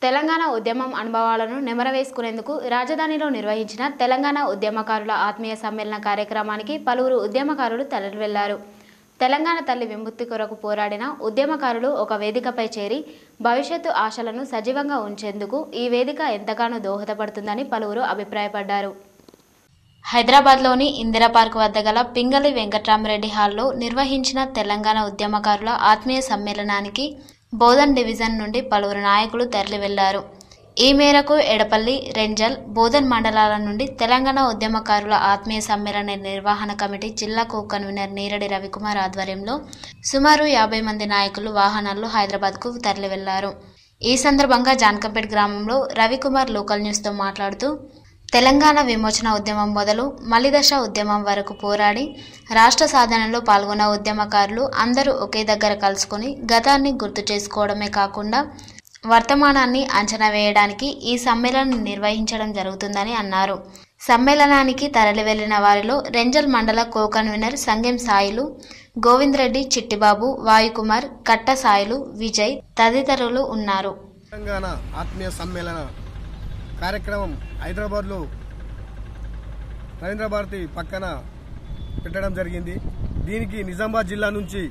తెలంగాణ ఉద్యమం అనుభవాలను నెమరవేసుకునేందుకు రాజధానిలో నిర్వహించిన తెలంగాణ ఉద్యమకారుల ఆత్మీయ సమ్మేళన కార్యక్రమానికి పలువురు ఉద్యమకారులు తరలివెళ్లారు తెలంగాణ తల్లి విముక్తి కొరకు పోరాడిన ఉద్యమకారులు ఒక వేదికపై చేరి భవిష్యత్తు ఆశలను సజీవంగా ఉంచేందుకు ఈ వేదిక ఎంతగానో దోహదపడుతుందని పలువురు అభిప్రాయపడ్డారు హైదరాబాద్లోని ఇందిరా పార్క్ వద్ద గల పింగళి వెంకట్రామరెడ్డి హాల్లో నిర్వహించిన తెలంగాణ ఉద్యమకారుల ఆత్మీయ సమ్మేళనానికి బోధన్ డివిజన్ నుండి పలువురు నాయకులు తరలి వెళ్లారు ఈ మేరకు ఎడపల్లి రెంజల్ బోధన్ మండలాల నుండి తెలంగాణ ఉద్యమకారుల ఆత్మీయ సమ్మేళన నిర్వహణ కమిటీ జిల్లా కో కన్వీనర్ నీరడి రవికుమార్ ఆధ్వర్యంలో సుమారు యాభై మంది నాయకులు వాహనాల్లో హైదరాబాద్కు తరలి వెళ్లారు ఈ సందర్భంగా జాన్కంపేట్ గ్రామంలో రవికుమార్ లోకల్ న్యూస్తో మాట్లాడుతూ తెలంగాణ విమోచన ఉద్యమం మొదలు మలిదశ ఉద్యమం వరకు పోరాడి రాష్ట్ర సాధనలో పాల్గొన్న ఉద్యమకారులు అందరూ ఒకే దగ్గర కలుసుకొని గతాన్ని గుర్తు చేసుకోవడమే కాకుండా వర్తమానాన్ని అంచనా వేయడానికి ఈ సమ్మేళనం నిర్వహించడం జరుగుతుందని అన్నారు సమ్మేళనానికి తరలి వెళ్లిన వారిలో రెంజల్ మండల కో కన్వీనర్ సంగెం సాయిలు గోవిందరెడ్డి చిట్టిబాబు వాయుకుమార్ కట్ట సాయిలు విజయ్ తదితరులు ఉన్నారు తెలంగాణ ఆత్మీయ సమ్మేళన కార్యక్రమం హైదరాబాద్లో రవీంద్ర భారతి పక్కన పెట్టడం జరిగింది దీనికి నిజామాబాద్ జిల్లా నుంచి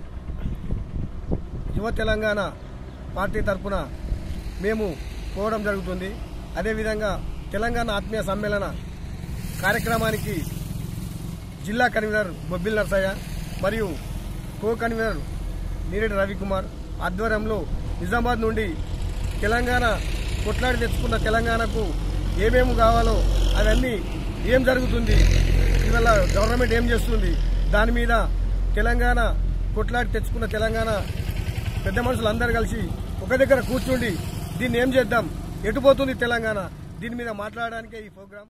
యువ తెలంగాణ పార్టీ తరఫున మేము పోవడం జరుగుతుంది అదేవిధంగా తెలంగాణ ఆత్మీయ సమ్మేళన కార్యక్రమానికి జిల్లా కన్వీనర్ బొబ్బిల్ నర్సయ్య మరియు కో కన్వీనర్ నీరెడ్డి రవికుమార్ ఆధ్వర్యంలో నిజామాబాద్ నుండి తెలంగాణ కొట్లాడి తెచ్చుకున్న తెలంగాణకు ఏమేమి కావాలో అవన్నీ ఏం జరుగుతుంది ఇవాళ గవర్నమెంట్ ఏం చేస్తుంది దాని మీద తెలంగాణ కొట్లాడి తెచ్చుకున్న తెలంగాణ పెద్ద మనుషులు అందరు కలిసి ఒక దగ్గర కూర్చుండి దీన్ని ఏం చేద్దాం ఎటుపోతుంది తెలంగాణ దీని మీద మాట్లాడడానికే ఈ ప్రోగ్రాం